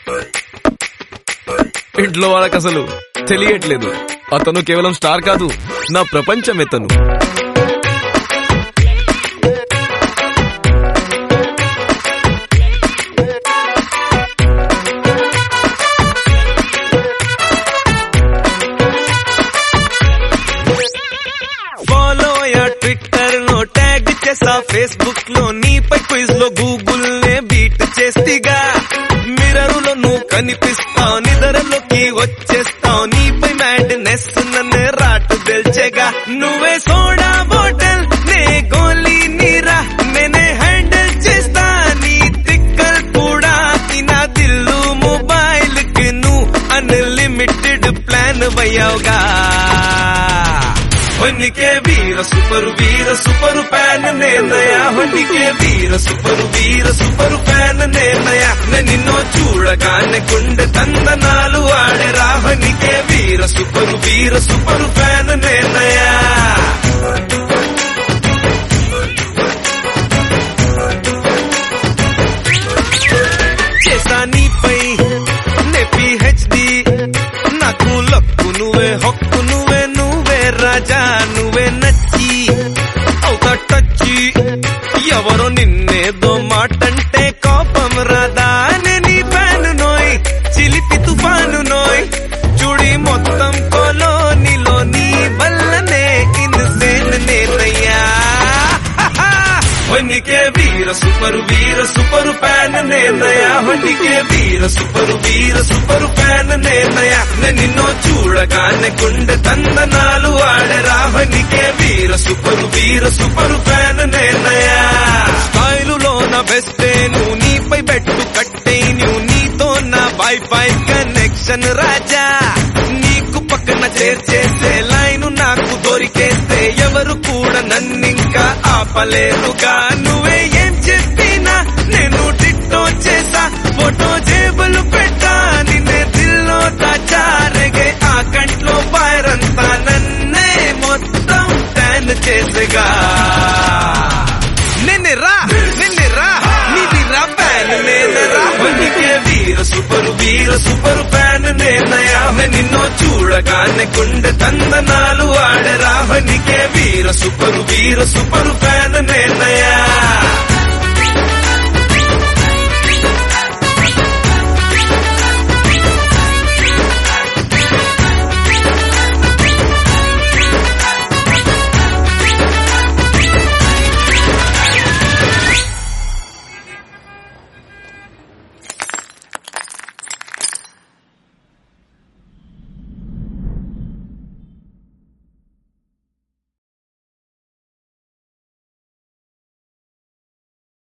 ఇంట్లో వాళ్ళకి అసలు తెలియట్లేదు అతను కేవలం స్టార్ కాదు నా ప్రపంచం ఎతను ఫాలో యా ట్విట్టర్ లో ట్యాగ్ చేసా ఫేస్బుక్ లో నీపై క్విజ్ లో గూగుల్ నే బీట్ చేస్తిగా మిరరులో నువ్వు కనిపిస్తావు నిద్రలోకి వచ్చేస్తావు నీపై మ్యాడ్నెస్ నన్ను రాటు తెల్చేగా నువ్వే సోడా బాటిల్ నే గోలీ నీరా నేనే హ్యాండిల్ చేస్తా నీ తిక్కల్ కూడా నా దిల్లు మొబైల్ కి నువ్వు అన్లిమిటెడ్ ప్లాన్ వయ్యావుగా ಹೊನ್ನಿಗೆ ವೀರ ಸೂಪರು ವೀರ ಸೂಪರು ಪ್ಯಾನ್ ನೇನಯ ಹೊನ್ನಿಗೆ ವೀರ ಸೂಪರು ವೀರ ಸೂಪರು ಪ್ಯಾನ್ ನೇನಯ నిన్నో చూడగానే గుండె తందనాలు ఆడెరా ಹೊನ್నిಗೆ ವೀರ సూపరు వీర సూపరు ఫ్యాన్ నేనయ చేసా నీపై నే పిహెచ్డి నాకు లక్కు నువ్వే హక్కు నువ్వే నువ్వే రాజా నువ్వే నచ్చి అవుతా టచ్చి ఎవరో నిన్నేదో మాటంటే కోపం రాదా నే నీ ఫ్యాన్ నోయ్ చిలిపి తుఫాను నోయ్ చూడి మొత్తం కొలోనిలో నీ వల్లనే ఇన్సేన్ నేనయ్యా ಹೊನ್ನಿಗೆ ವೀರ ಸೂಪರು ವೀರ ಸೂಪರು ಪ್ಯಾನ್ ನೇನಯ ಹೊನ್ನಿಗೆ ವೀರ సూపరు వీర సూపరు ఫ్యాన్ నేనయ నిన్నో చూడగానే గుండె తందనాలు ఆడెరా ಹೊನ್నిಗೆ వీర సూపరు వీర సూపరు ఫ్యాన్ నేనయ స్టైలులో నా బెస్టే నువ్వు నీపై పెట్టు కట్టే నువ్వు నీతో నా వైఫై కనెక్షన్ రాజా నీకు పక్కన చేర్చేసే లైను నాకు దొరికేస్తే ఎవరు కూడా నన్నింకా ఆపలేరుగా నువ్వే ఏం చెప్పినా నేను డిట్టో చేసా ఫోటో జేబులు పెట్టా నిన్నే దిల్లో దాచారగే ఆ కంట్లో పైరంతా నన్నే మొత్తం ట్యాన్ చేసేగా నిన్నే రా నిన్నే రా నీది రా ప్యాన్ నేనరా ಹೊನ್ನಿಗೆ ವೀರ సూపరు వీర సూపరు ఫ్యాన్ నేనయ నిన్నో చూడగానే గుండె తందనాలు ఆడెరా ಹೊನ್ನಿಗೆ వీర సూపరు వీర సూపరు ఫ్యాన్ నేనయ